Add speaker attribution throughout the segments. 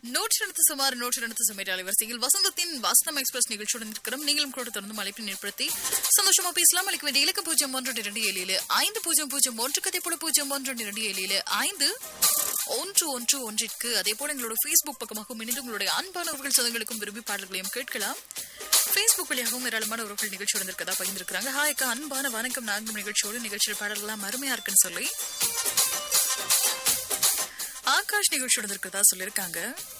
Speaker 1: நூற்றி ரெண்டு சுமார் நூற்றி ரெண்டு சுமைட் அலைவரிசையில் வசந்தத்தின் வாசனம் எக்ஸ்பிரஸ் நிகழ்ச்சியுடன் இருக்கிறோம் நீங்களும் கூட தொடர்ந்து அழைப்பினை ஏற்படுத்தி சந்தோஷமா பேசலாம் அளிக்க வேண்டிய இலக்கம் பூஜ்ஜியம் ஒன்று இரண்டு ஏழில் ஐந்து பூஜ்ஜியம் பூஜ்ஜியம் ஒன்று கதை போல பூஜ்ஜியம் ஒன்று இரண்டு ஏழில் ஐந்து ஒன்று ஒன்று ஒன்றிற்கு அதே போல எங்களோட ஃபேஸ்புக் பக்கமாகவும் இணைந்து உங்களுடைய அன்பானவர்கள் சொந்தங்களுக்கும் விரும்பி பாடல்களையும் கேட்கலாம் ஃபேஸ்புக் வழியாகவும் ஏராளமான உறவுகள் நிகழ்ச்சியோடு இருக்கதா பகிர்ந்திருக்கிறாங்க ஹாய் அக்கா அன்பான வணக்கம் நான்கும் நிகழ்ச்சியோடு நிகழ்ச்சியில் பாடல்கள்லாம் அருமையா இருக்குன்னு சொல்லி ஆகாஷ் நிகழ்ச்சியோடு இருக்கிறதா சொல்லியிருக்காங்க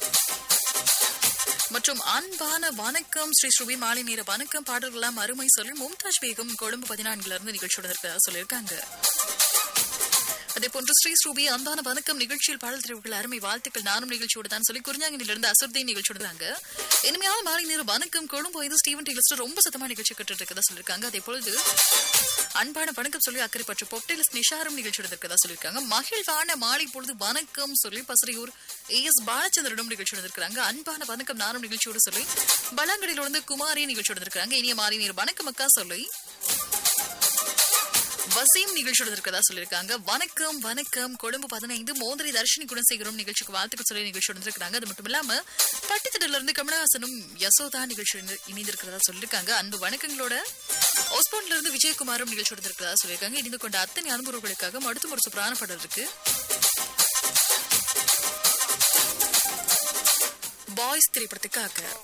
Speaker 1: மற்றும் அன்பான வணக்கம் ஸ்ரீ ஸ்ருவி மாலை நேர வணக்கம் பாடல்கள்லாம் அருமை சொல்லி மும்தாஜ் பேகம் கொழும்பு பதினான்குல இருந்து நிகழ்ச்சியோட இருக்கிறதா சொல்லியிருக்காங்க அதே போன்று ஸ்ரீ ஸ்ரூபி அன்பான வணக்கம் நிகழ்ச்சியில் பாடல் தெரிவுகள் அருமை வாழ்த்துக்கள் நானும் நிகழ்ச்சியோடு தான் சொல்லி குறிஞ்சாங்கிலிருந்து அசர்தீன் நிகழ்ச்சியோடு தாங்க இனிமையான மாலை நேரம் வணக்கம் கொழும்பு இது ஸ்டீவன் டெய்லஸ்டர் ரொம்ப சத்தமா நிகழ்ச்சி கட்டு இருக்கதா சொல்லியிருக்காங்க அதே பொழுது அன்பான வணக்கம் சொல்லி அக்கறை பற்று பொப்டேலஸ் நிஷாரும் நிகழ்ச்சியோட இருக்கதா சொல்லியிருக்காங்க மகிழ்வான மாலை பொழுது வணக்கம் சொல்லி பசறையூர் ஏ எஸ் பாலச்சந்திரனும் நிகழ்ச்சியோட இருக்கிறாங்க அன்பான வணக்கம் நானும் நிகழ்ச்சியோடு சொல்லி பலாங்கடியில இருந்து குமாரி நிகழ்ச்சியோட இருக்காங்க இனிய மாலை நேரம் வணக்கம் அக்கா சொல்லி வசீம் நிகழ்ச்சியோட இருக்கதா சொல்லியிருக்காங்க வணக்கம் வணக்கம் கொழும்பு பதினைந்து மோதிரி தர்ஷினி குணசேகரம் நிகழ்ச்சிக்கு வாழ்த்துக்கள் சொல்லி நிகழ்ச்சியோட இருக்கிறாங்க அது மட்டும் இல்லாம பட்டித்திடல இருந்து கமலஹாசனும் யசோதா நிகழ்ச்சி இணைந்திருக்கிறதா சொல்லியிருக்காங்க அன்பு வணக்கங்களோட ஒஸ்போன்ல இருந்து விஜயகுமாரும் நிகழ்ச்சியோட இருக்கிறதா சொல்லியிருக்காங்க இணைந்து கொண்ட அத்தனை அனுபவங்களுக்காக அடுத்த ஒரு சூப்பரான படம் இருக்கு பாய்ஸ் திரைப்படத்துக்காக